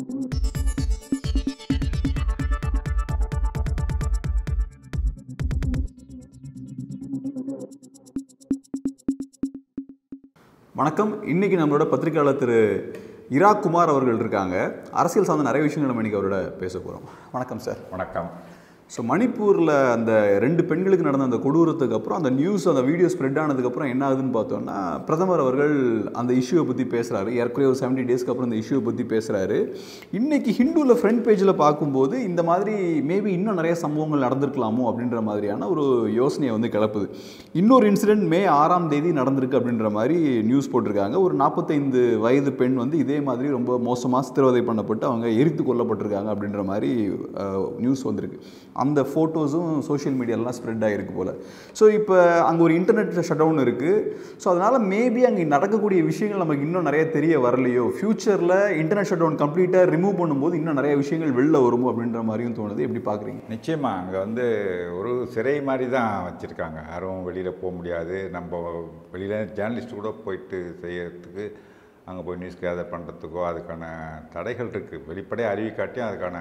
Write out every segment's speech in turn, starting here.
வணக்கம் இன்னைக்கு நம்மளோட பத்திரிகையாளர் திரு இரா குமார் அவர்கள் இருக்காங்க அரசியல் சார்ந்த நிறைய விஷயங்கள் நம்ம இன்னைக்கு அவரோட பேச போகிறோம் வணக்கம் சார் வணக்கம் ஸோ மணிப்பூரில் அந்த ரெண்டு பெண்களுக்கு நடந்த அந்த கொடூரத்துக்கு அப்புறம் அந்த நியூஸ் அந்த வீடியோ ஸ்ப்ரெட் ஆனதுக்கப்புறம் என்ன ஆகுதுன்னு பார்த்தோம்னா பிரதமர் அவர்கள் அந்த இஷ்யூவை பற்றி பேசுகிறாரு ஏற்கனவே ஒரு செவன்டி டேஸ்க்கு அப்புறம் இந்த இஷ்யூவை பற்றி பேசுகிறாரு இன்னைக்கு ஹிந்துவில் ஃப்ரண்ட் பேஜில் பார்க்கும்போது இந்த மாதிரி மேபி இன்னும் நிறைய சம்பவங்கள் நடந்திருக்கலாமோ அப்படின்ற மாதிரியான ஒரு யோசனையை வந்து கிளப்புது இன்னொரு இன்சிடென்ட் மே ஆறாம் தேதி நடந்திருக்கு அப்படின்ற மாதிரி நியூஸ் போட்டிருக்காங்க ஒரு நாற்பத்தைந்து வயது பெண் வந்து இதே மாதிரி ரொம்ப மோசமாக சித்திரவதை பண்ணப்பட்டு அவங்க எரித்து கொல்லப்பட்டிருக்காங்க அப்படின்ற மாதிரி நியூஸ் வந்திருக்கு அந்த ஃபோட்டோஸும் சோஷியல் மீடியாலலாம் ஸ்ப்ரெட் ஆகிருக்கு போல் ஸோ இப்போ அங்கே ஒரு இன்டர்நெட் ஷட் டவுன் இருக்குது ஸோ அதனால் மேபி அங்கே நடக்கக்கூடிய விஷயங்கள் நமக்கு இன்னும் நிறைய தெரிய வரலையோ ஃப்யூச்சரில் இன்டர்நெட் ஷட் டவுன் கம்ப்ளீட்டாக ரிமூவ் பண்ணும்போது இன்னும் நிறைய விஷயங்கள் வெளில வருமோ அப்படின்ற மாதிரியும் தோணுது எப்படி பார்க்குறீங்க நிச்சயமாக அங்கே வந்து ஒரு சிறை மாதிரி தான் வச்சுருக்காங்க யாரும் வெளியில் போக முடியாது நம்ம வெளியில் ஜேர்னலிஸ்ட் கூட போயிட்டு செய்யறதுக்கு அங்கே போய் நியூஸ் கேதர் பண்ணுறதுக்கோ அதுக்கான தடைகள் இருக்குது வெளிப்படையாக அறிவிக்காட்டியும் அதுக்கான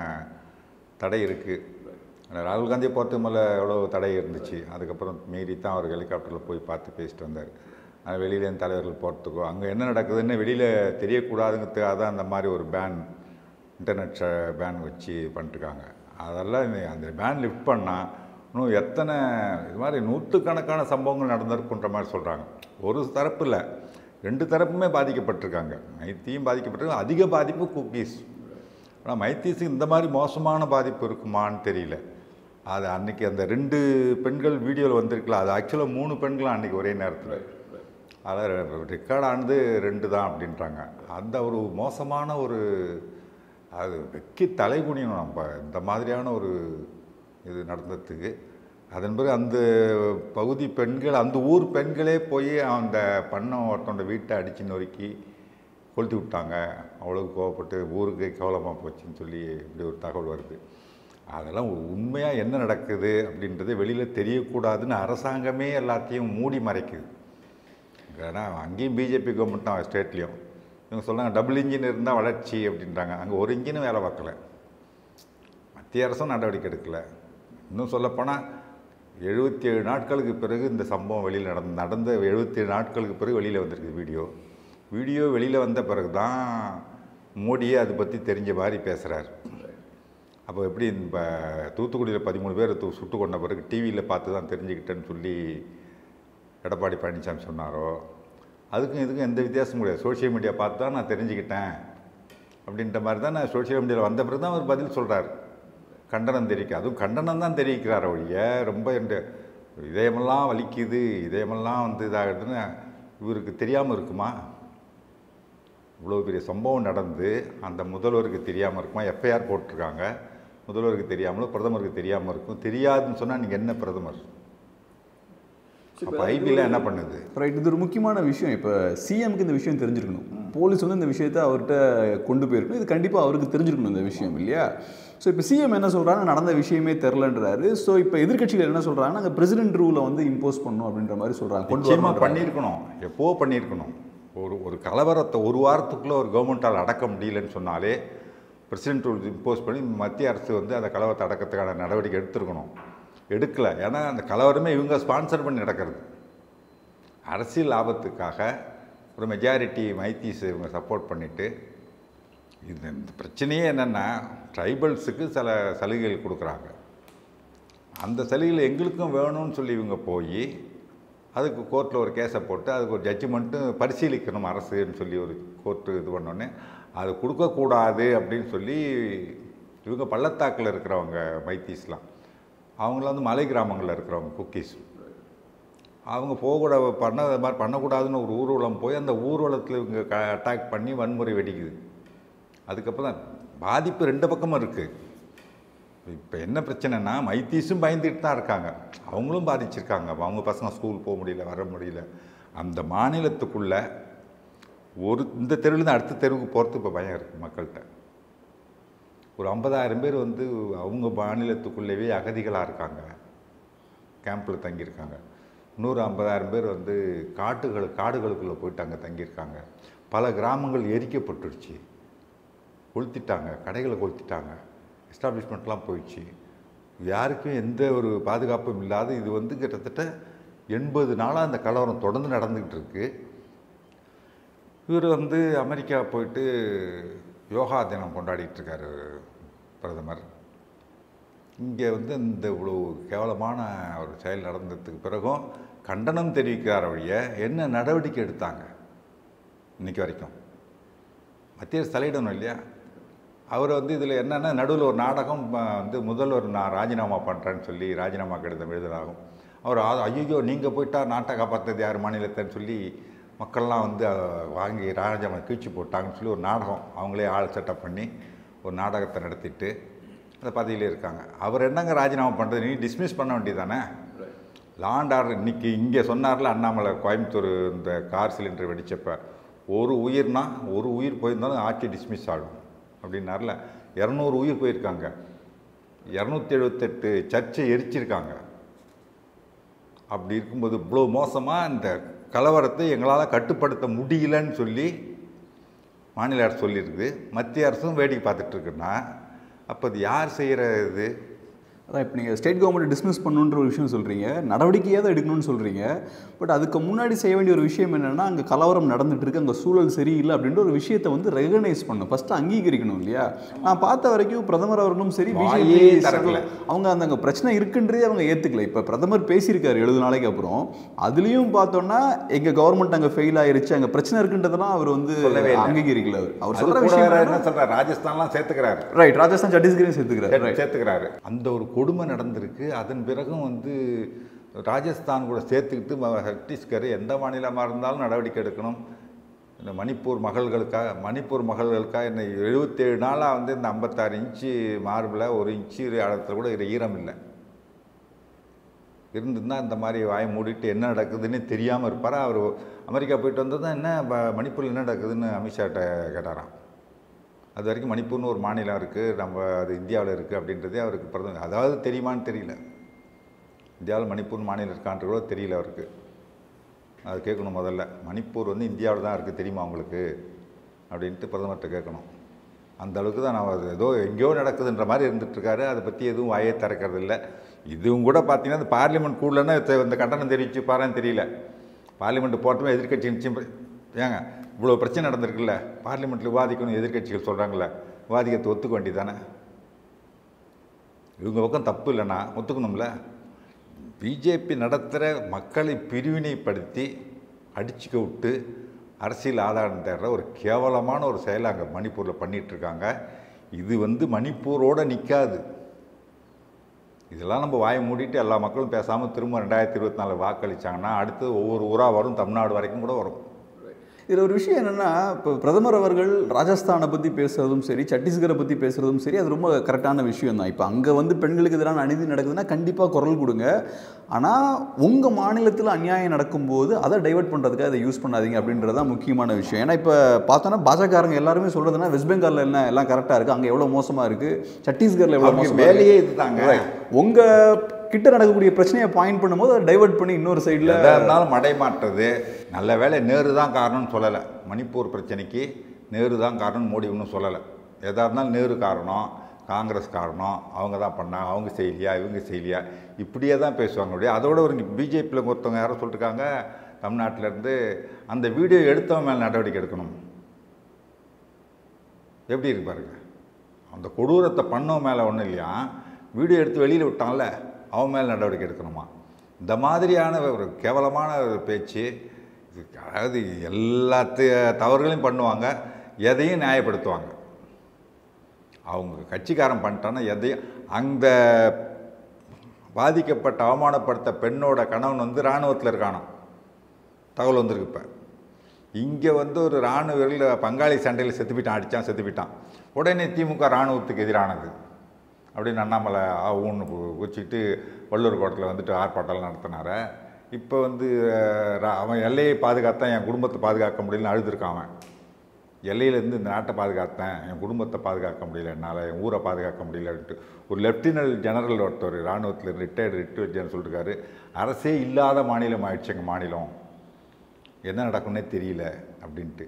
தடை இருக்குது ராகுல் காந்தியை பொறுத்த மேலே எவ்வளோ தடை இருந்துச்சு அதுக்கப்புறம் மீறி தான் அவர் ஹெலிகாப்டரில் போய் பார்த்து பேசிட்டு வந்தார் அது வெளியிலேருந்து தலைவர்கள் போகிறதுக்கோ அங்கே என்ன நடக்குதுன்னு வெளியில் தெரியக்கூடாதுங்கிறதுக்காக தான் அந்த மாதிரி ஒரு பேன் இன்டர்நெட் பேன் வச்சு பண்ணிட்டுருக்காங்க அதெல்லாம் இந்த- அந்த பேன் லிஃப்ட் பண்ணால் இன்னும் எத்தனை இது மாதிரி நூற்றுக்கணக்கான சம்பவங்கள் நடந்திருக்குன்ற மாதிரி சொல்கிறாங்க ஒரு தரப்பு இல்லை ரெண்டு தரப்புமே பாதிக்கப்பட்டிருக்காங்க மைத்தியும் பாதிக்கப்பட்டிருக்காங்க அதிக பாதிப்பு குக்கீஸ் ஆனால் மைத்தீஸுக்கு இந்த மாதிரி மோசமான பாதிப்பு இருக்குமான்னு தெரியல அது அன்னைக்கு அந்த ரெண்டு பெண்கள் வீடியோவில் வந்திருக்கல அது ஆக்சுவலாக மூணு பெண்களும் அன்னைக்கு ஒரே நேரத்தில் அதான் ரெக்கார்ட் ஆனது ரெண்டு தான் அப்படின்றாங்க அந்த ஒரு மோசமான ஒரு அது வெக்கி தலைகுனியணும் நம்ம இந்த மாதிரியான ஒரு இது நடந்ததுக்கு அதன் பிறகு அந்த பகுதி பெண்கள் அந்த ஊர் பெண்களே போய் அந்த பண்ண ஒருத்தனோட வீட்டை அடித்து நொறுக்கி கொளுத்தி விட்டாங்க அவ்வளோ கோவப்பட்டு ஊருக்கு கேவலமாக போச்சுன்னு சொல்லி இப்படி ஒரு தகவல் வருது அதெல்லாம் உண்மையாக என்ன நடக்குது அப்படின்றது வெளியில் தெரியக்கூடாதுன்னு அரசாங்கமே எல்லாத்தையும் மூடி மறைக்குது ஏன்னா அங்கேயும் பிஜேபி கவர்மெண்ட் தான் ஸ்டேட்லேயும் இவங்க சொல்கிறாங்க டபுள் இன்ஜின் இருந்தால் வளர்ச்சி அப்படின்றாங்க அங்கே ஒரு இன்ஜினும் வேலை பார்க்கல மத்திய அரசும் நடவடிக்கை எடுக்கலை இன்னும் சொல்லப்போனால் எழுபத்தி ஏழு நாட்களுக்கு பிறகு இந்த சம்பவம் வெளியில் நடந்த நடந்த எழுபத்தி ஏழு நாட்களுக்கு பிறகு வெளியில் வந்திருக்கு வீடியோ வீடியோ வெளியில் வந்த பிறகு தான் மோடியே அதை பற்றி தெரிஞ்ச மாதிரி பேசுகிறார் அப்போ எப்படி இப்போ தூத்துக்குடியில் பதிமூணு பேர் தூ சுட்டு கொண்ட பிறகு டிவியில் பார்த்து தான் தெரிஞ்சுக்கிட்டேன்னு சொல்லி எடப்பாடி பழனிசாமி சொன்னாரோ அதுக்கும் இதுக்கும் எந்த வித்தியாசமும் கிடையாது சோஷியல் மீடியா பார்த்து தான் நான் தெரிஞ்சுக்கிட்டேன் அப்படின்ற மாதிரி தான் நான் சோஷியல் மீடியாவில் வந்த பிறகு தான் அவர் பதில் சொல்கிறார் கண்டனம் தெரிவிக்க அதுவும் கண்டனம் தான் தெரிவிக்கிறார் ஒழிய ரொம்ப இந்த இதயமெல்லாம் வலிக்குது இதயமெல்லாம் வந்து இதாகுதுன்னு இவருக்கு தெரியாமல் இருக்குமா இவ்வளோ பெரிய சம்பவம் நடந்து அந்த முதல்வருக்கு தெரியாமல் இருக்குமா எஃப்ஐஆர் போட்டிருக்காங்க முதல்வருக்கு தெரியாமலோ பிரதமருக்கு தெரியாமல் இருக்கும் தெரியாதுன்னு சொன்னால் நீங்கள் என்ன பிரதமர் அப்போ ஐபியில் என்ன பண்ணுது ரைட் இது ஒரு முக்கியமான விஷயம் இப்போ சிஎம்க்கு இந்த விஷயம் தெரிஞ்சிருக்கணும் போலீஸ் வந்து இந்த விஷயத்தை அவர்கிட்ட கொண்டு போயிருக்கணும் இது கண்டிப்பாக அவருக்கு தெரிஞ்சிருக்கணும் இந்த விஷயம் இல்லையா ஸோ இப்போ சிஎம் என்ன சொல்கிறாங்க நடந்த விஷயமே தெரிலன்றாரு ஸோ இப்போ எதிர்க்கட்சிகள் என்ன சொல்கிறாங்கன்னா அந்த பிரசிடென்ட் ரூலை வந்து இம்போஸ் பண்ணும் அப்படின்ற மாதிரி சொல்கிறாங்க கொண்டு நிச்சயமாக வரணுன்றாங்க. பண்ணியிருக்கணும் எப்போ பண்ணியிருக்கணும் ஒரு ஒரு கலவரத்தை ஒரு வாரத்துக்குள்ளே ஒரு கவர்மெண்ட்டால் அடக்க முடியலன்னு சொன்னாலே பிரசிடென்ட் ரூல் இம்போஸ் பண்ணி மத்திய அரசு வந்து அந்த கலவரத்தை அடக்கத்துக்கான நடவடிக்கை எடுத்திருக்கணும் எடுக்கலை ஏன்னா அந்த கலவரமே இவங்க ஸ்பான்சர் பண்ணி நடக்கிறது அரசியல் லாபத்துக்காக ஒரு மெஜாரிட்டி மைத்தீஸ் இவங்க சப்போர்ட் பண்ணிவிட்டு இந்த இந்த பிரச்சனையே என்னென்னா ட்ரைபல்ஸுக்கு சில சலுகைகள் கொடுக்குறாங்க அந்த சலுகைகள் எங்களுக்கும் வேணும்னு சொல்லி இவங்க போய் அதுக்கு கோர்ட்டில் ஒரு கேஸை போட்டு அதுக்கு ஒரு ஜட்ஜ்மெண்ட்டு பரிசீலிக்கணும் அரசுன்னு சொல்லி ஒரு கோர்ட்டு இது பண்ணோன்னே அது கொடுக்கக்கூடாது அப்படின்னு சொல்லி இவங்க பள்ளத்தாக்கில் இருக்கிறவங்க மைத்தீஸ்லாம் அவங்களாம் வந்து மலை கிராமங்களில் இருக்கிறவங்க குக்கீஸ் அவங்க போகக்கூட பண்ண அது மாதிரி பண்ணக்கூடாதுன்னு ஒரு ஊர்வலம் போய் அந்த ஊர்வலத்தில் இவங்க க அட்டாக் பண்ணி வன்முறை வெடிக்குது அதுக்கப்புறம் தான் பாதிப்பு ரெண்டு பக்கமும் இருக்குது இப்போ என்ன பிரச்சனைனா மைத்தீஸும் பயந்துட்டு தான் இருக்காங்க அவங்களும் பாதிச்சிருக்காங்க அப்ப அவங்க பசங்க ஸ்கூல் போக முடியல வர முடியல அந்த மாநிலத்துக்குள்ள ஒரு இந்த தெருவில் தான் அடுத்த தெருவுக்கு போகிறது இப்போ பயம் இருக்குது மக்கள்கிட்ட ஒரு ஐம்பதாயிரம் பேர் வந்து அவங்க மாநிலத்துக்குள்ளேயே அகதிகளாக இருக்காங்க கேம்பில் தங்கியிருக்காங்க இன்னொரு ஐம்பதாயிரம் பேர் வந்து காட்டுகள் காடுகளுக்குள்ளே போயிட்டு அங்கே தங்கியிருக்காங்க பல கிராமங்கள் எரிக்கப்பட்டுடுச்சு கொளுத்திட்டாங்க கடைகளை கொளுத்திட்டாங்க எஸ்டாப்ளிஷ்மெண்ட்லாம் போயிடுச்சு யாருக்கும் எந்த ஒரு பாதுகாப்பும் இல்லாத இது வந்து கிட்டத்தட்ட எண்பது நாளாக அந்த கலவரம் தொடர்ந்து நடந்துக்கிட்டு இருக்கு இவர் வந்து அமெரிக்கா போயிட்டு யோகா தினம் கொண்டாடிட்டு இருக்காரு பிரதமர் இங்கே வந்து இந்த இவ்வளோ கேவலமான ஒரு செயல் நடந்ததுக்கு பிறகும் கண்டனம் தெரிவிக்கிறார் வழிய என்ன நடவடிக்கை எடுத்தாங்க இன்னைக்கு வரைக்கும் மத்திய அரசு தலையிடணும் இல்லையா அவர் வந்து இதில் என்னென்னா நடுவில் ஒரு நாடகம் அ, வந்து முதல்வர் நான் ராஜினாமா பண்ணுறேன்னு சொல்லி ராஜினாமா கடிதம் எழுதுனாகும் அவர் ஐயோ நீங்கள் போயிட்டா நாட்டை காப்பாற்றுறது யார் மாநிலத்தைன்னு சொல்லி மக்கள்லாம் வந்து அ, வாங்கி ராஜாமா கீழ்ச்சி போட்டாங்கன்னு சொல்லி ஒரு நாடகம் அவங்களே ஆள் செட்டப் பண்ணி ஒரு நாடகத்தை நடத்திட்டு அந்த பதவியிலே இருக்காங்க அவர் என்னங்க ராஜினாமா பண்ணுறது நீ டிஸ்மிஸ் பண்ண வேண்டியதானே லாண்ட் ஆர்டர் இன்னைக்கு இங்கே சொன்னார்ல அண்ணாமலை கோயம்புத்தூர் இந்த கார் சிலிண்டர் வெடிச்சப்ப ஒரு உயிர்னா ஒரு உயிர் போயிருந்தாலும் ஆட்சி டிஸ்மிஸ் ஆகும் அப்படின்னார்ல இரநூறு உயிர் போயிருக்காங்க இரநூத்தி எழுபத்தெட்டு சர்ச்சை எரிச்சிருக்காங்க அப்படி இருக்கும்போது இவ்வளோ மோசமாக இந்த கலவரத்தை எங்களால் கட்டுப்படுத்த முடியலன்னு சொல்லி மாநில அரசு சொல்லியிருக்குது மத்திய அரசும் வேடிக்கை பார்த்துட்டு இருக்குன்னா அப்போ அது யார் செய்கிற இது அதான் இப்போ நீங்கள் ஸ்டேட் கவர்மெண்ட் டிஸ்மிஸ் பண்ணணுன்ற ஒரு விஷயம் சொல்கிறீங்க நடவடிக்கையாக தான் எடுக்கணும்னு சொல்கிறீங்க பட் அதுக்கு முன்னாடி செய்ய வேண்டிய ஒரு விஷயம் என்னென்னா அங்கே கலவரம் நடந்துட்டு இருக்கு அங்கே சூழல் சரியில்லை அப்படின்ற ஒரு விஷயத்தை வந்து ரெகனைஸ் பண்ணணும் ஃபஸ்ட்டு அங்கீகரிக்கணும் இல்லையா நான் பார்த்த வரைக்கும் பிரதமர் அவர்களும் சரி வாயே பிஜேபி திறக்கல. அவங்க அந்த அங்கே பிரச்சனை இருக்குன்றதே அவங்க ஏற்றுக்கல இப்போ பிரதமர் பேசியிருக்காரு எழுபது நாளைக்கு அப்புறம் அதுலேயும் பார்த்தோன்னா எங்கள் கவர்மெண்ட் அங்கே ஃபெயில் ஆயிருச்சு அங்கே பிரச்சனை இருக்குன்றதெல்லாம் அவர் வந்து சொல்லவே இல்லை. அங்கீகரிக்கல அவர் அவர் அது சொல்கிற கூட விஷயம் வேற என்னன்னா- என்ன சொல்கிறார் ராஜஸ்தான்லாம் சேர்த்துக்கிறாரு ரைட் ராஜஸ்தான் சத்தீஸ்கரையும் சேர்த்துக்கிறார் ரைட் சேர்த்துக்கிறாரு அந்த ஒரு கொடுமை நடந்திருக்கு அதன் பிறகும் வந்து ராஜஸ்தான் கூட சேர்த்துக்கிட்டு ம- சத்தீஸ்கர் எந்த மாநிலமாக இருந்தாலும் நடவடிக்கை எடுக்கணும் இந்த மணிப்பூர் மகள்களுக்காக மணிப்பூர் மகள்களுக்காக என்ன எழுபத்தேழு நாளாக வந்து இந்த ஐம்பத்தாறு இன்ச்சு மார்பில் ஒரு இன்ச்சு இடத்துல கூட இரு- ஈரம் இல்லை இருந்திருந்தா இந்த மாதிரி வாயை மூடிட்டு என்ன நடக்குதுன்னு தெரியாமல் இருப்பாரா அவர் அமெரிக்கா போயிட்டு வந்தது தான் என்ன ப- மணிப்பூரில் என்ன நடக்குதுன்னு அமித்ஷாட்ட கேட்டாராம் அது வரைக்கும் மணிப்பூர்னு ஒரு மாநிலம் இருக்குது நம்ம அது இந்தியாவில் இருக்குது அப்படின்றதே அவருக்கு பிரதமர் அதாவது தெரியுமான்னு தெரியல இந்தியாவில் மணிப்பூர் மாநிலம் இருக்கான்ற கூட தெரியல அவருக்கு அது கேட்கணும் முதல்ல மணிப்பூர் வந்து இந்தியாவில் தான் இருக்குது தெரியுமா உங்களுக்கு அப்படின்ட்டு பிரதமர்கிட்ட கேட்கணும் அந்த அளவுக்கு தான் நான் அது ஏதோ எங்கேயோ நடக்குதுன்ற மாதிரி இருந்துகிட்ருக்காரு அதை பற்றி எதுவும் வாயே திறக்கிறது இல்லை இதுவும் கூட பார்த்தீங்கன்னா இந்த பார்லிமெண்ட் கூடலன்னா இந்த கண்டனம் தெரிவிச்சு பாருன்னு தெரியல பார்லிமெண்ட் போட்டோமே எதிர்க்கட்சி நிச்சயம் ஏங்க இவ்வளோ பிரச்சனை நடந்திருக்குல்ல பார்லிமெண்ட்டில் விவாதிக்கணும் எதிர்க்கட்சிகள் சொல்கிறாங்களே விவாதிக்கிறத ஒத்துக்க வேண்டியதானே இவங்க பக்கம் தப்பு இல்லைன்னா ஒத்துக்கணும்ல பிஜேபி நடத்துகிற மக்களை பிரிவினைப்படுத்தி அடிச்சுக்க விட்டு அரசியல் ஆதாரம் தேடுற ஒரு கேவலமான ஒரு செயலை அங்கே மணிப்பூரில் பண்ணிட்டு இருக்காங்க இது வந்து மணிப்பூரோடு நிற்காது இதெல்லாம் நம்ம வாயை மூடிட்டு எல்லா மக்களும் பேசாமல் திரும்ப ரெண்டாயிரத்தி இருபத்தி நாலு வாக்களிச்சாங்கன்னா அடுத்து ஒவ்வொரு ஊராக வரும் தமிழ்நாடு வரைக்கும் கூட வரும் இதில் ஒரு விஷயம் என்னென்னா இப்போ பிரதமர் அவர்கள் ராஜஸ்தானை பற்றி பேசுறதும் சரி சத்தீஸ்கரை பற்றி பேசுறதும் சரி அது ரொம்ப கரெக்டான விஷயம் தான் இப்போ அங்கே வந்து பெண்களுக்கு எதிரான அநீதி நடக்குதுன்னா கண்டிப்பாக குரல் கொடுங்க ஆனால் உங்கள் மாநிலத்தில் அநியாயம் நடக்கும்போது அதை டைவர்ட் பண்ணுறதுக்காக அதை யூஸ் பண்ணாதீங்க அப்படின்றது தான் முக்கியமான விஷயம் ஏன்னா இப்போ பார்த்தோன்னா பாஜகக்காரங்க எல்லாருமே சொல்கிறதுனா வெஸ்ட் பெங்காலில் என்ன எல்லாம் கரெக்டாக இருக்குது அங்கே எவ்வளோ மோசமாக இருக்குது சத்தீஸ்கரில் எவ்வளோ அவங்க மோசமாக வேலையே இதுதாங்க உங்கள் கிட்ட நடக்கக்கூடிய பிரச்சனையை பாயிண்ட் பண்ணும்போது அதை டைவர்ட் பண்ணி இன்னொரு சைடில் எதாக இருந்தாலும் மடை மாற்றுறது நல்ல வேளை நேரு தான் காரணம்னு சொல்லலை மணிப்பூர் பிரச்சனைக்கு நேரு தான் காரணம் மோடி ஒன்றும் சொல்லலை எதாக இருந்தாலும் நேரு காரணம் காங்கிரஸ் காரணம் அவங்க தான் பண்ணாங்க அவங்க செய்யலையா இவங்க செய்யலையா இப்படியே தான் பேசுவாங்க அப்படியே அதோட ஒரு பிஜேபியில் ஒருத்தவங்க யாரோ சொல்லிருக்காங்க தமிழ்நாட்டுல இருந்து அந்த வீடியோ எடுத்தவன் மேலே நடவடிக்கை எடுக்கணும் எப்படி இருக்கு பாருங்க அந்த கொடூரத்தை பண்ணவன் மேலே ஒன்றும் இல்லையா வீடியோ எடுத்து வெளியில் விட்டான்ல அவன் மேலே நடவடிக்கை எடுக்கணுமா இந்த மாதிரியான ஒரு கேவலமான ஒரு பேச்சு இது அதாவது எல்லாத்து தவறுகளையும் பண்ணுவாங்க எதையும் நியாயப்படுத்துவாங்க அவங்க கட்சிக்காரன் பண்ணிட்டான்னா எதையும் அந்த பாதிக்கப்பட்ட அவமானப்படுத்த பெண்ணோட கணவன் வந்து இராணுவத்தில் இருக்கானாம் தகவல் வந்திருக்கு இப்போ இங்கே வந்து ஒரு இராணுவ வீரர்கள் பங்காளி சண்டையில் செத்து போயிட்டான் அடித்தான் செத்து போயிட்டான் உடனே திமுக இராணுவத்துக்கு எதிரானது அப்படின்னு அண்ணாமலை ஊன்னு வச்சுக்கிட்டு வள்ளூர் கோட்டத்தில் வந்துட்டு ஆர்ப்பாட்டம்லாம் நடத்தினார இப்போ வந்து அஹ், ரா- அவன் எல்லையை பாதுகாத்தான் என் குடும்பத்தை பாதுகாக்க முடியலன்னு அழுதுருக்கான் அவன் எல்லையிலேருந்து இந்த நாட்டை பாதுகாத்தேன் என் குடும்பத்தை பாதுகாக்க முடியல என்னால் என் ஊரை பாதுகாக்க முடியலன்ட்டு ஒரு லெப்டினல் ஜெனரல் ஒருத்தர் இராணுவத்தில் ரிட்டையர்டு ரிட்டையர்ட் ஜெனரல் சொல்லிருக்காரு அரசே இல்லாத மாநிலம் ஆயிடுச்சு எங்கள் மாநிலம் என்ன நடக்கும்னே தெரியல அப்படின்ட்டு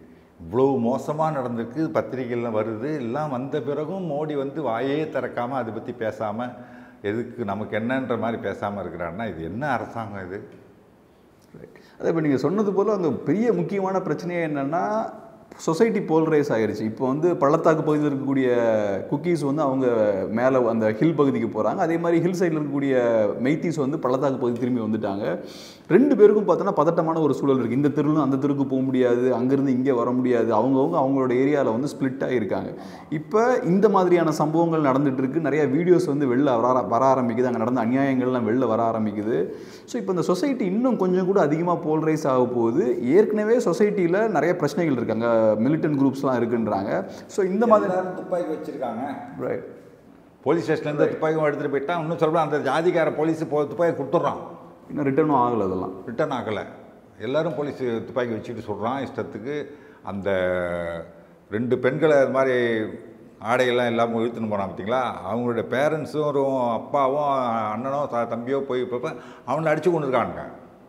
இவ்வளோ மோசமாக நடந்திருக்கு பத்திரிகைலாம் வருது எல்லாம் வந்த பிறகும் மோடி வந்து வாயே திறக்காமல் அதை பற்றி பேசாமல் எதுக்கு நமக்கு என்னன்ற மாதிரி பேசாமல் இருக்கிறாருன்னா இது என்ன அரசாங்கம் இது அதே இப்போ நீங்கள் சொன்னது போல் அந்த பெரிய முக்கியமான பிரச்சனையே என்னென்னா சொசைட்டி போல்ரைஸ் ஆயிருச்சு இப்போ வந்து பள்ளத்தாக்கு பகுதியில் இருக்கக்கூடிய குக்கீஸ் வந்து அவங்க மேலே அந்த ஹில் பகுதிக்கு போகிறாங்க அதே மாதிரி ஹில் சைடில் இருக்கக்கூடிய மெய்த்தீஸ் வந்து பள்ளத்தாக்கு பகுதி திரும்பி வந்துட்டாங்க ரெண்டு பேருக்கும் பார்த்தோன்னா பதட்டமான ஒரு சூழல் இருக்குது இந்த தெருவில் அந்த தெருவுக்கு போக முடியாது அங்கேருந்து இங்கே வர முடியாது அவங்கவுங்க அவங்களோட ஏரியாவில் வந்து ஸ்ப்ளிட் ஆகியிருக்காங்க இப்போ இந்த மாதிரியான சம்பவங்கள் நடந்துட்டு இருக்கு நிறைய வீடியோஸ் வந்து வெளில வர வர ஆரம்பிக்குது அங்கே நடந்த அநியாயங்கள்லாம் வெளில வர ஆரம்பிக்குது ஸோ இப்போ இந்த சொசைட்டி இன்னும் கொஞ்சம் கூட அதிகமாக போல்ரைஸ் ஆக போகுது ஏற்கனவே சொசைட்டியில் நிறைய பிரச்சனைகள் இருக்கு அங்கே மிலிட்டன் குரூப்ஸ்லாம் இருக்குன்றாங்க ஸோ இந்த மாதிரி எல்லாரும் துப்பாக்கி வச்சிருக்காங்க ரைட் போலீஸ் ஸ்டேஷன்லேருந்து துப்பாக்கி எடுத்துகிட்டு போயிட்டா இன்னும் சொல்கிறேன் அந்த ஜாதிக்கார போலீஸ் போ துப்பாக்கி கொடுத்துட்றான் இன்னும் ரிட்டர்னும் ஆகலை அதெல்லாம் ரிட்டர்ன் ஆகலை எல்லாரும் போலீஸ் துப்பாக்கி வச்சுட்டு சொல்கிறான் இஷ்டத்துக்கு அந்த ரெண்டு பெண்களை அது மாதிரி ஆடையெல்லாம் இல்லாமல் இழுத்துன்னு போனான் பார்த்தீங்களா அவங்களுடைய பேரண்ட்ஸும் ஒரு அப்பாவும் அண்ணனோ த தம்பியோ போய் இப்போ அவனை அடித்து கொண்டு இருக்கானுங்க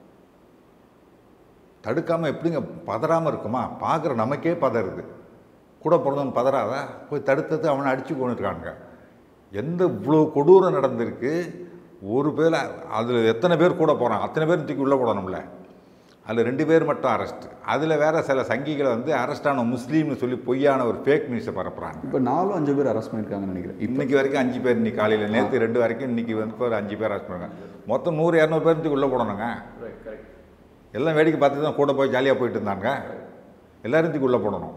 தடுக்காமல் எப்படிங்க பதறாமல் இருக்குமா பார்க்குற நமக்கே பதறுது கூட பிறந்தவன் பதறாதா போய் தடுத்தது அவனை அடித்து கொண்டு இருக்கானுங்க எந்த இவ்வளோ கொடூரம் நடந்திருக்கு ஒரு பேர் அதில் எத்தனை பேர் கூட போகிறான் அத்தனை பேர் தூக்கி உள்ளே போடணும்ல அதில் ரெண்டு பேர் மட்டும் அரெஸ்ட் அதில் வேற சில சங்கிகளை வந்து அரெஸ்டான முஸ்லீம்னு சொல்லி பொய்யான ஒரு ஃபேக் நியூஸை பரப்புறாங்க இப்போ நாலும் அஞ்சு பேர் அரெஸ்ட் பண்ணியிருக்காங்கன்னு நினைக்கிறேன் இப்போ இன்னைக்கு வரைக்கும் அஞ்சு பேர் இன்னைக்கு காலையில் நேற்று ரெண்டு வரைக்கும் இன்னைக்கு வந்து இப்போ ஒரு அஞ்சு பேர் அரெஸ்ட் பண்ணுறாங்க மொத்தம் நூறு இரநூறு பேர் தூக்கி உள்ளே போடணுங்க எல்லாம் வேடிக்கை பார்த்து தான் கூட போய் ஜாலியாக போயிட்டு இருந்தாங்க எல்லாரும் தூக்கி உள்ளே போடணும்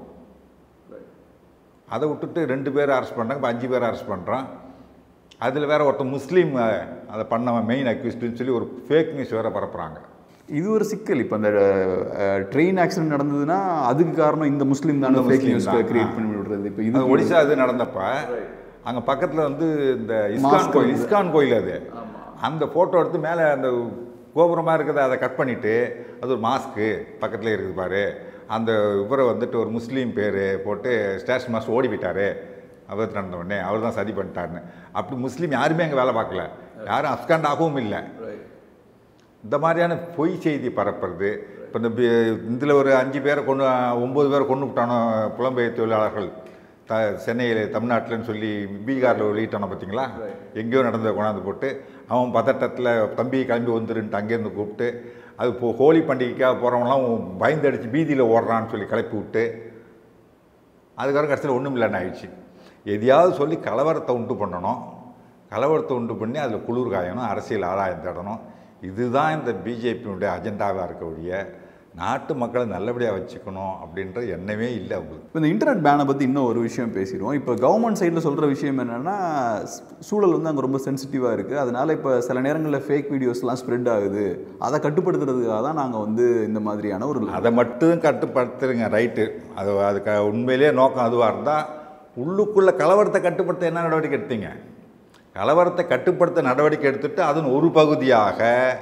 அதை விட்டுட்டு ரெண்டு பேர் அரெஸ்ட் பண்ணுறாங்க இப்போ அஞ்சு பேர் அரெஸ்ட் பண்ணுறான் அதில் வேற ஒருத்தன் முஸ்லீம் அஹ், அதை பண்ணவன் மெயின் அக்யூஸ்டுன்னு சொல்லி ஒரு ஃபேக் நியூஸ் வேற பரப்புகிறாங்க இது ஒரு சிக்கல் இப்போ அந்த ட்ரெயின் ஆக்சிடென்ட் நடந்ததுன்னா அதுக்கு காரணம் இந்த முஸ்லீம் தானே இந்த ஃபேக் முஸ்லீம் நியூஸ் தான். கிரியேட் பண்ணி விடுறது இப்போ இது அது ஒடிசா இது நடந்தப்ப அங்கே பக்கத்தில் வந்து இந்த இஸ்கான் Mosque கோயில் வந்து. இஸ்கான் கோயில் அது அந்த ஃபோட்டோ எடுத்து மேலே அந்த கோபுரமாக இருக்கிறத அதை கட் பண்ணிவிட்டு அது ஒரு மாஸ்க்கு பக்கத்தில் இருக்குது பாரு அந்த இவரை வந்துட்டு ஒரு முஸ்லீம் பேர் போட்டு ஸ்டேஷன் மாஸ்டர் ஓடி போயிட்டாரு அவர் நடந்த உடனே அவர் தான் சதி பண்ணிட்டாருன்னு அப்படி முஸ்லீம் யாருமே அங்கே வேலை பார்க்கல யாரும் அப்காண்ட் ஆகவும் இல்லை இந்த மாதிரியான பொய் செய்தி பரப்புறது இப்போ இந்த இதில் ஒரு அஞ்சு பேரை கொண்டு ஒம்பது பேரை கொண்டு விட்டானோ புலம்பெயர் தொழிலாளர்கள் த சென்னையில் தமிழ்நாட்டில்னு சொல்லி பீகாரில் வெளியிட்டானோ பார்த்தீங்களா எங்கேயோ நடந்ததை கொண்டாந்து போட்டு அவன் பதட்டத்தில் தம்பி கிளம்பி வந்துருன்ட்டு அங்கேருந்து கூப்பிட்டு அது இப்போ ஹோலி பண்டிகைக்காக போகிறவங்களாம் பயந்து அடித்து பீதியில் ஓடுறான்னு சொல்லி கிளப்பி விட்டு அதுக்கப்புறம் கடைசியில் ஒன்றும் இல்லைன்னு ஆயிடுச்சு எதையாவது சொல்லி கலவரத்தை உண்டு பண்ணணும் கலவரத்தை உண்டு பண்ணி அதில் குளிர் காயணும் அரசியல் ஆதாயம் தேடணும் இதுதான் இந்த பிஜேபியினுடைய அஜெண்டாவாக இருக்கக்கூடிய நாட்டு மக்களை நல்லபடியாக வச்சுக்கணும் அப்படின்ற எண்ணமே இல்லை அவங்களுக்கு இப்போ இந்த இன்டர்நெட் பேனை பற்றி இன்னும் ஒரு விஷயம் பேசிடுவோம் இப்போ கவர்மெண்ட் சைடில் சொல்கிற விஷயம் என்னென்னா சூழல் வந்து அங்கே ரொம்ப சென்சிட்டிவாக இருக்குது அதனால இப்போ சில நேரங்களில் ஃபேக் வீடியோஸ்லாம் ஸ்ப்ரெட் ஆகுது அதை கட்டுப்படுத்துறதுக்காக தான் நாங்கள் வந்து இந்த மாதிரியான ஒரு அதை மட்டும் கட்டுப்படுத்துருங்க ரைட்டு அது அது க உண்மையிலேயே நோக்கம் அதுவாக இருந்தால் உள்ளுக்குள்ளே கலவரத்தை கட்டுப்படுத்த என்ன நடவடிக்கை எடுத்தீங்க கலவரத்தை கட்டுப்படுத்த நடவடிக்கை எடுத்துட்டு அதன் ஒரு பகுதியாக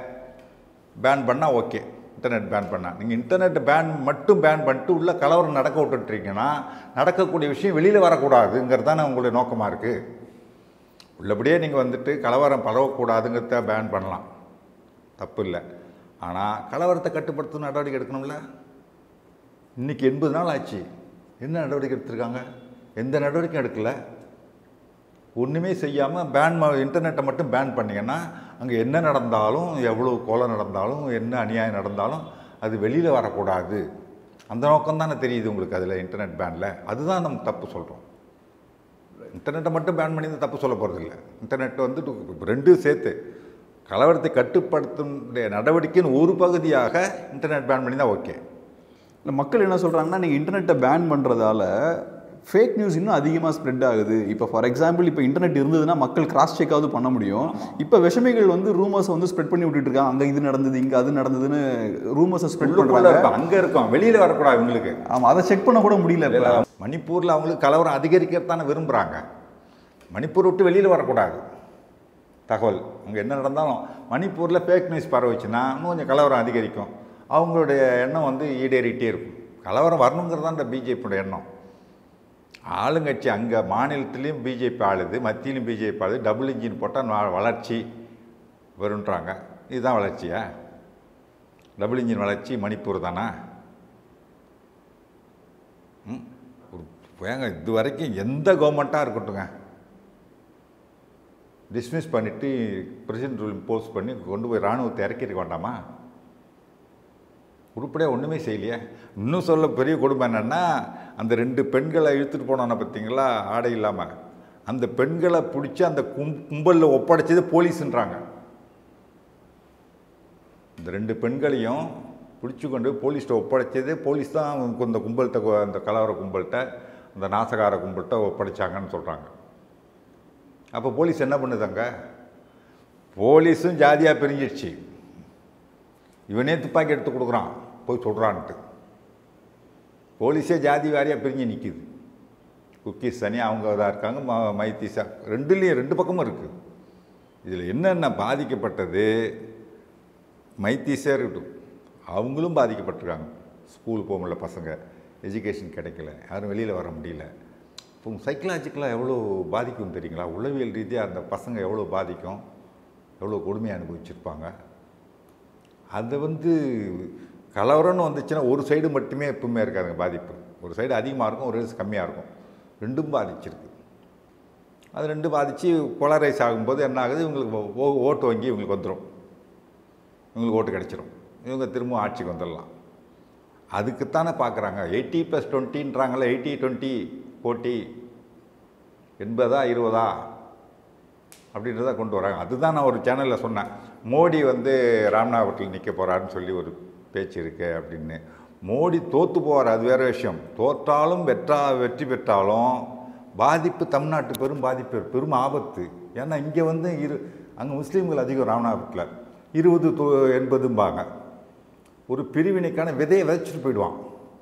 பேன் பண்ணால் ஓகே இன்டர்நெட் பேன் பண்ணால் நீங்கள் இன்டர்நெட் பேன் மட்டும் பேன் பண்ணிட்டு உள்ள கலவரம் நடக்க விட்டுட்டீங்கன்னா நடக்கக்கூடிய விஷயம் வெளியில் வரக்கூடாதுங்கிறது தானே உங்களுடைய நோக்கமாக இருக்குது உள்ளபடியே நீங்கள் வந்துட்டு கலவரம் பரவக்கூடாதுங்கிறத பேன் பண்ணலாம் தப்பு இல்லை ஆனால் கலவரத்தை கட்டுப்படுத்த நடவடிக்கை எடுக்கணும்ல இன்னைக்கு எண்பது நாள் ஆச்சு என்ன நடவடிக்கை எடுத்திருக்காங்க எந்த நடவடிக்கையும் எடுக்கல ஒன்றுமே செய்யாமல் பேன் இன்டர்நெட்டை மட்டும் பேன் பண்ணீங்கன்னா அங்கே என்ன நடந்தாலும் எவ்வளோ கொலை நடந்தாலும் என்ன அநியாயம் நடந்தாலும் அது வெளியில் வரக்கூடாது அந்த நோக்கம் தானே தெரியுது உங்களுக்கு அதில் இன்டர்நெட் பேனில் அதுதான் நம்ம தப்பு சொல்கிறோம் இன்டர்நெட்டை மட்டும் பேன் பண்ணி தப்பு சொல்ல போகிறதில்ல இன்டர்நெட் வந்து ரெண்டும் சேர்த்து கலவரத்தை கட்டுப்படுத்தும் நடவடிக்கையின் ஒரு பகுதியாக இன்டர்நெட் பேன் பண்ணி தான் ஓகே இல்லை மக்கள் என்ன சொல்கிறாங்கன்னா நீங்கள் இன்டர்நெட்டை பேன் பண்ணுறதால ஃபேக் நியூஸ் இன்னும் அதிகமாக ஸ்ப்ரெட் ஆகுது இப்போ ஃபார் எக்ஸாம்பிள் இப்போ இன்டர்நெட் இருந்ததுன்னா மக்கள் கிராஸ் செக்காவது பண்ண முடியும் இப்போ விஷமிகள் வந்து ரூமர்ஸ் வந்து ஸ்ப்ரெட் பண்ணி விட்டுட்டு இருக்காங்க அங்கே இது நடந்தது இங்கே அது நடந்ததுன்னு ரூமர்ஸை ஸ்ப்ரெட் உள்ளுக்குள்ள பண்ணுறாங்க இருக்கும் அங்கே இருக்கும் வெளியில் வரக்கூடாது உங்களுக்கு ஆமாம் அதை செக் பண்ண கூட முடியல இப்போ மணிப்பூரில் அவங்களுக்கு கலவரம் அதிகரிக்கிறதானே விரும்புகிறாங்க மணிப்பூர் விட்டு வெளியில் வரக்கூடாது தகவல் அங்கே என்ன நடந்தாலும் மணிப்பூரில் ஃபேக் நியூஸ் பரவுச்சுன்னா இன்னும் கொஞ்சம் கலவரம் அதிகரிக்கும் அவங்களுடைய எண்ணம் வந்து ஈடேறிட்டே இருக்கும் கலவரம் வரணுங்கிறது தான் இந்த பிஜேபியோட எண்ணம் ஆளுங்கட்சி அங்கே மாநிலத்திலையும் பிஜேபி ஆளுது மத்தியிலும் பிஜேபி ஆளுது டபுள் இன்ஜின் போட்டால் நா- வளர்ச்சி வருன்றாங்க இதுதான் வளர்ச்சியா டபுள் இன்ஜின் வளர்ச்சி மணிப்பூர் தானா ஏங்க இது வரைக்கும் எந்த கவர்மெண்ட்டாக இருக்கட்டுங்க டிஸ்மிஸ் பண்ணிவிட்டு பிரசிடென்ட் ரூல் இம்போஸ் பண்ணி கொண்டு போய் இராணுவத்தை இறக்கிருக்க வேண்டாமா உருப்படியாக ஒன்றுமே செய்யலையே இன்னும் சொல்ல பெரிய கொடுமை என்னென்னா அந்த ரெண்டு பெண்களை இழுத்துட்டு போனான பார்த்தீங்களா ஆடை இல்லாமல் அந்த பெண்களை பிடிச்சி அந்த கும் கும்பலில் ஒப்படைச்சது போலீஸுன்றாங்க இந்த ரெண்டு பெண்களையும் பிடிச்சி கொண்டு போலீஸ்கிட்ட ஒப்படைச்சது போலீஸ் தான் அவங்க இந்த கும்பல்கிட்ட கொ- அந்த கலவர கும்பல்கிட்ட அந்த நாசகார கும்பல்கிட்ட ஒப்படைச்சாங்கன்னு சொல்கிறாங்க அப்போ போலீஸ் என்ன பண்ணுதாங்க போலீஸும் ஜாதியாக பிரிஞ்சிடுச்சு இவனே துப்பாக்கி எடுத்து கொடுக்குறான் போய் சொல்கிறான்ட்டு போலீஸே ஜாதி வாரியாக பிரிஞ்சு நிற்கிது குக்கீஸ் தனியாக அவங்க இதாக இருக்காங்க ம மைத்திஸா ரெண்டுலேயும் ரெண்டு பக்கமும் இருக்குது இதில் என்னென்ன பாதிக்கப்பட்டது மைத்தீஸே இருக்கட்டும் அவங்களும் பாதிக்கப்பட்டிருக்காங்க ஸ்கூல் போக முடியல பசங்க எஜுகேஷன் கிடைக்கல யாரும் வெளியில் வர முடியல இப்போ சைக்கலாஜிக்கலாக எவ்வளோ பாதிக்கும் தெரியுங்களா உளவியல் ரீதியாக அந்த பசங்க எவ்வளோ பாதிக்கும் எவ்வளோ கொடுமையை அனுபவிச்சிருப்பாங்க அது வந்து கலவரம்னு வந்துச்சுன்னா ஒரு சைடு மட்டுமே எப்பவுமே இருக்காதுங்க பாதிப்பு ஒரு சைடு அதிகமாக இருக்கும் ஒரு சைடு கம்மியாக இருக்கும் ரெண்டும் பாதிச்சிருக்கு அது ரெண்டும் பாதித்து போலரைஸ் ஆகும்போது என்ன ஆகுது இவங்களுக்கு ஓ- ஓ- ஓட்டு வங்கி இவங்களுக்கு வந்துடும் இவங்களுக்கு ஓட்டு கிடச்சிரும் இவங்க திரும்ப ஆட்சிக்கு வந்துடலாம் அதுக்குத்தானே பார்க்குறாங்க எயிட்டி ப்ளஸ் டுவெண்ட்டின்றாங்களே எயிட்டி டுவெண்ட்டி போட்டி எண்பதா இருபதா அப்படின்றத கொண்டு வராங்க அதுதான் நான் ஒரு சேனலில் சொன்னேன் மோடி வந்து ராம்நாதபுரத்தில் நிற்க போகிறாருன்னு சொல்லி ஒரு பேச்சு இருக்கு அப்படின்னு மோடி தோற்று போவார் அது வேறு விஷயம் தோற்றாலும் வெற்றா வெற்றி பெற்றாலும் பாதிப்பு தமிழ்நாட்டு பெரும் பாதிப்பு பெரும் ஆபத்து ஏன்னா இங்கே வந்து இரு அங்கே முஸ்லீம்கள் அதிகம் ராமநாதபுரத்தில் இருபது தொ எண்பதும்பாங்க ஒரு பிரிவினைக்கான விதையை விதைச்சிட்டு போயிடுவான்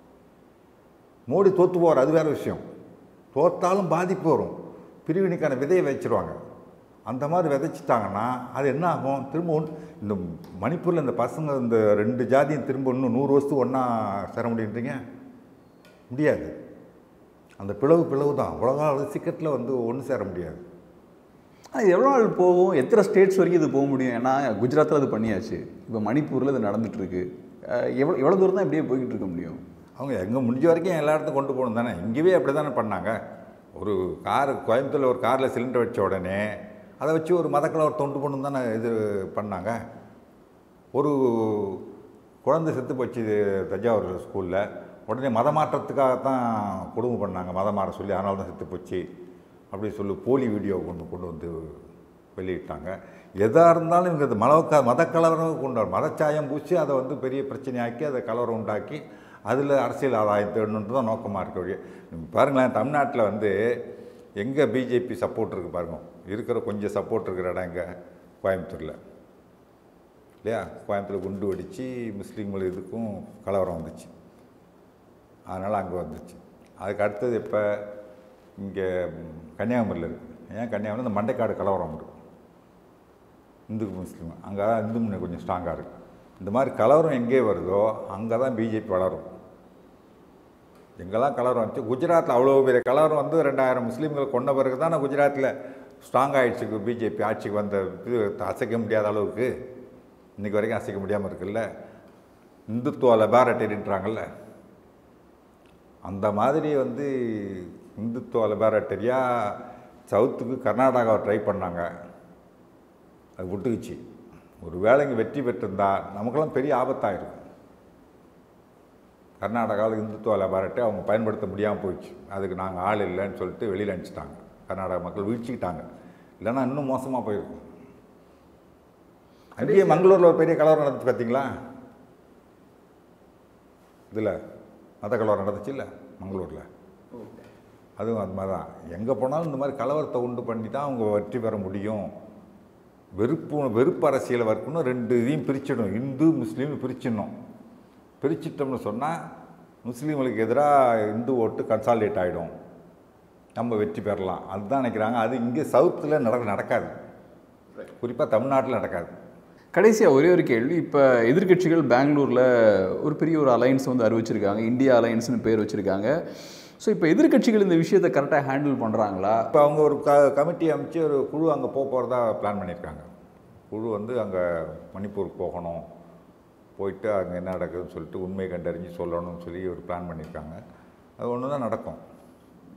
மோடி தோற்று போவார் அது வேறு விஷயம் தோற்றாலும் பாதிப்பு வரும் பிரிவினைக்கான விதையை வச்சிருவாங்க அந்த மாதிரி விதைச்சிட்டாங்கன்னா அது என்ன ஆகும் திரும்ப ஒன்- இந்த மணிப்பூரில் இந்த பசங்க இந்த ரெண்டு ஜாதியும் திரும்ப இன்னும் நூறு வருஷத்துக்கு ஒன்றா சேர முடியுன்றீங்க முடியாது அந்த பிளவு பிளவு தான் உலக சீக்கிரத்தில் வந்து ஒன்று சேர முடியாது ஆனால் எவ்வளோ நாள் போகும் எத்தனை ஸ்டேட்ஸ் வரைக்கும் இது போக முடியும் ஏன்னா குஜராத்தில் அது பண்ணியாச்சு இப்போ மணிப்பூரில் இது நடந்துட்டு இருக்கு அஹ் எவ்வளோ எவ்வளோ தூரம் தான் இப்படியே போய்கிட்டு இருக்க முடியும் அவங்க எங்கே முடிஞ்ச வரைக்கும் எல்லா இடத்துக்கும் கொண்டு போகணும் தானே இங்கேயே அப்படி தானே பண்ணாங்க ஒரு கார் கோயம்புத்தூரில் ஒரு காரில் சிலிண்டர் வச்ச உடனே அதை வச்சு ஒரு மதக்களை ஒரு தொண்டு பண்ணணும் தானே இது பண்ணாங்க ஒரு குழந்தை செத்து போச்சு இது தஞ்சாவூர் ஸ்கூலில் உடனே மத மாற்றத்துக்காகத்தான் கொடுமை பண்ணாங்க மதம் மாற சொல்லி அதனால தான் செத்து போச்சு அப்படி சொல்லி போலி வீடியோ கொண்டு கொண்டு வந்து வெளியிட்டாங்க எதாக இருந்தாலும் இவங்க அது மலவக்க மத கலவரம் கொண்டு வர- மதச்சாயம் பூசி அதை வந்து பெரிய பிரச்சனையாக்கி அதை கலவரம் உண்டாக்கி அதில் அரசியல் ஆதாயம் தேடணுன்றது தான் நோக்கமாக இருக்க வழி பாருங்களேன் தமிழ்நாட்டில் வந்து எங்கே பிஜேபி சப்போர்ட் இருக்குது பாருங்க இருக்கிற கொஞ்சம் சப்போர்ட் இருக்கிற இடம் எங்கே கோயம்புத்தூரில் இல்லையா கோயம்புத்தூர் குண்டு வெடித்து முஸ்லீம்கள் இதுக்கும் கலவரம் வந்துச்சு அதனால் அங்கே வந்துச்சு அதுக்கு அடுத்தது இப்போ இங்கே கன்னியாகுமரியில் இருக்குது ஏன் கன்னியாகுமரி இந்த மண்டைக்காடு கலவரம் இருக்குது இந்து முஸ்லீம் அங்கே தான் இந்து முன்னணி கொஞ்சம் ஸ்ட்ராங்காக இருக்குது இந்த மாதிரி கலவரம் எங்கே வருதோ அங்கே தான் பிஜேபி வளரும் எங்கெல்லாம் கலவரம் வந்துச்சு குஜராத்தில் அவ்வளோ பெரிய கலவரம் வந்து ரெண்டாயிரம் முஸ்லீம்கள் கொண்ட பிறகு தான் குஜராத்தில் ஸ்ட்ராங் ஆயிடுச்சு பிஜேபி ஆட்சிக்கு வந்த இது அசைக்க முடியாத அளவுக்கு இன்றைக்கி வரைக்கும் அசைக்க முடியாமல் இருக்குல்ல இந்துத்துவ லெபார்டரின்றாங்கல்ல அந்த மாதிரி வந்து இந்துத்துவ லெபார்டரியாக சவுத்துக்கு கர்நாடகாவை ட்ரை பண்ணாங்க அது விட்டுக்குச்சு ஒரு வேலைங்க வெற்றி பெற்றிருந்தா நமக்கெல்லாம் பெரிய ஆபத்தாயிருக்கும் கர்நாடகாவில் இந்துத்துவ லெபார்ட்டரி அவங்க பயன்படுத்த முடியாமல் போயிடுச்சு அதுக்கு நாங்கள் ஆள் இல்லைன்னு சொல்லிட்டு வெளியில் அனுப்பிச்சிட்டாங்க கர்நாடக மக்கள் வீழ்ச்சிக்கிட்டாங்க இல்லைன்னா இன்னும் மோசமாக போயிருக்கும் அங்கேயே மங்களூரில் ஒரு பெரிய கலவரம் நடந்துச்சு பார்த்தீங்களா இதில் மத கலவரம் நடந்துச்சு இல்லை மங்களூரில் அதுவும் அது மாதிரி தான் எங்கே போனாலும் இந்த மாதிரி கலவரத்தை உண்டு பண்ணி தான் அவங்க வெற்றி பெற முடியும் வெறுப்பு வெறுப்பு அரசியலை வறுக்கணும் ரெண்டு இதையும் பிரிச்சிடணும் இந்து முஸ்லீம் பிரிச்சிடணும் பிரிச்சிட்டோம்னு சொன்னால் முஸ்லீம்களுக்கு எதிராக இந்து ஓட்டு கன்சாலிடேட் ஆகிடும் நம்ம வெற்றி பெறலாம் அதுதான் நினைக்கிறாங்க அது இங்கே சவுத்தில் நட நடக்காது குறிப்பாக தமிழ்நாட்டில் நடக்காது கடைசியாக ஒரே ஒரு கேள்வி இப்போ எதிர்க்கட்சிகள் பெங்களூரில் ஒரு பெரிய ஒரு அலையன்ஸ் வந்து அறிவிச்சிருக்காங்க இந்தியா அலையன்ஸ்னு பேர் வச்சுருக்காங்க ஸோ இப்போ எதிர்க்கட்சிகள் இந்த விஷயத்தை கரெக்டாக ஹேண்டில் பண்ணுறாங்களா இப்போ அவங்க ஒரு க கமிட்டி அமைச்சு ஒரு குழு அங்கே போக போகிறதா பிளான் பண்ணியிருக்காங்க குழு வந்து அங்கே மணிப்பூர் போகணும் போயிட்டு அங்கே என்ன நடக்குதுன்னு சொல்லிட்டு உண்மை கண்டறிஞ்சு சொல்லணும்னு சொல்லி ஒரு பிளான் பண்ணியிருக்காங்க அது ஒன்று தான் நடக்கும்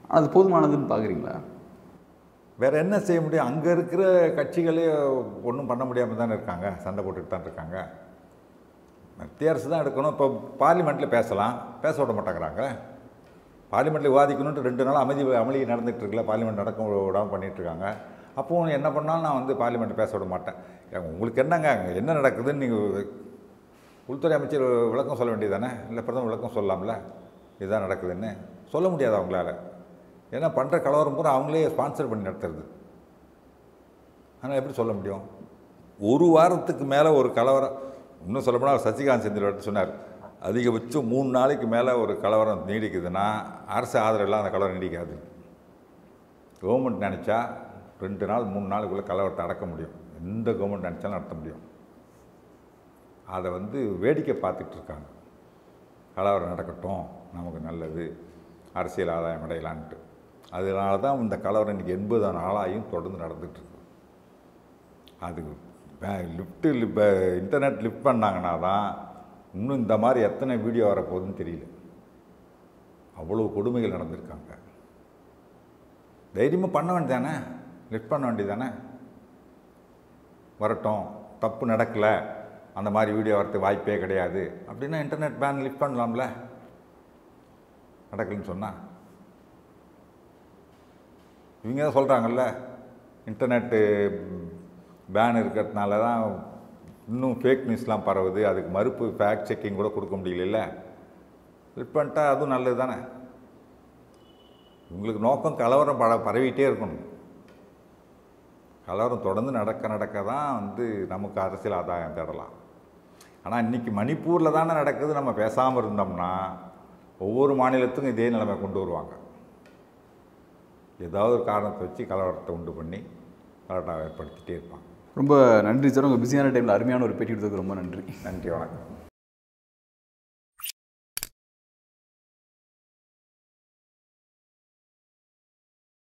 அது போதுமானதுன்னு பார்க்குறீங்களா வேற என்ன செய்ய முடியும் அங்கே இருக்கிற கட்சிகளே ஒன்றும் பண்ண முடியாமல் தானே இருக்காங்க சண்டை போட்டுட்டு தான் இருக்காங்க மத்திய அரசு தான் எடுக்கணும் இப்போ பார்லிமெண்ட்டில் பேசலாம் பேச விட மாட்டேங்கிறாங்க பார்லிமெண்ட்டில் விவாதிக்கணுன்ட்டு ரெண்டு நாள் அமைதி அமளி நடந்துட்டு இருக்குல்ல பார்லிமெண்ட் நடக்க விடாமல் பண்ணிட்டு இருக்காங்க அப்போது என்ன பண்ணாலும் நான் வந்து பார்லிமெண்ட் பேச விட மாட்டேன் ஏன் உங்களுக்கு என்னங்க அங்க என்ன நடக்குதுன்னு நீங்கள் உள்துறை அமைச்சர் விளக்கம் சொல்ல வேண்டியதானே இல்லை பிரதமர் விளக்கம் சொல்லலாம்ல இதுதான் நடக்குதுன்னு சொல்ல முடியாது அவங்களால ஏன்னா பண்ணுற கலவரம் பூரா அவங்களே ஸ்பான்சர் பண்ணி நடத்துறது ஆனால் எப்படி சொல்ல முடியும் ஒரு வாரத்துக்கு மேலே ஒரு கலவரம் இன்னும் சொல்லப்போனால் சசிகாந்த் செந்தில் எடுத்து சொன்னார் அதிகபட்சம் மூணு நாளைக்கு மேலே ஒரு கலவரம் நீடிக்குதுன்னா அரசு ஆதரவு இல்லாத அந்த கலவரம் நீடிக்காது கவர்மெண்ட் நினச்சா ரெண்டு நாள் மூணு நாளுக்குள்ளே கலவரத்தை அடக்க முடியும் எந்த கவர்மெண்ட் நினச்சாலும் நடத்த முடியும் அதை வந்து வேடிக்கை பார்த்துட்டு இருக்காங்க கலவரம் நடக்கட்டும் நமக்கு நல்லது அரசியல் ஆதாயம் அடையலான்ட்டு அதனால தான் இந்த கலவரம் இன்றைக்கி எண்பது நாளாயும் தொடர்ந்து நடந்துட்டு இருக்கு அது லிஃப்ட்டு இப்போ இன்டர்நெட் லிஃப்ட் பண்ணாங்கன்னா தான் இன்னும் இந்த மாதிரி எத்தனை வீடியோ வரப்போகுதுன்னு தெரியல அவ்வளோ கொடுமைகள் நடந்திருக்காங்க தைரியமாக பண்ண வேண்டியதானே லிஃப்ட் பண்ண வேண்டியதானே வரட்டும் தப்பு நடக்கலை அந்த மாதிரி வீடியோ வரதுக்கு வாய்ப்பே கிடையாது அப்படின்னா இன்டர்நெட் பேன் லிஃப்ட் பண்ணலாம்ல நடக்கலைன்னு சொன்னால் இவங்க தான் சொல்கிறாங்கல்ல இன்டர்நெட்டு பேன் இருக்கிறதுனால தான் இன்னும் ஃபேக் நியூஸ்லாம் பரவுது அதுக்கு மறுப்பு ஃபேக்ட் செக்கிங் கூட கொடுக்க முடியல லிஃப்ட் பண்ணிட்டா அதுவும் நல்லது தானே இவங்களுக்கு நோக்கம் கலவரம் பட பரவிட்டே இருக்கணும் கலவரம் தொடர்ந்து நடக்க நடக்க தான் வந்து நமக்கு அரசியல் ஆதாயம் தேடலாம் ஆனால் இன்றைக்கி மணிப்பூரில் தானே நடக்குது நம்ம பேசாமல் இருந்தோம்னா ஒவ்வொரு மாநிலத்துக்கும் இதே நிலைமை கொண்டு வருவாங்க ஏதாவது ஒரு காரணத்தை வச்சு கலவரத்தை உண்டு பண்ணி கலவரம் ஏற்படுத்திட்டே இருப்பாங்க ரொம்ப நன்றி சார் உங்கள் பிஸியான டைமில் அருமையான ஒரு பேட்டி எடுத்ததுக்கு ரொம்ப நன்றி நன்றி வணக்கம்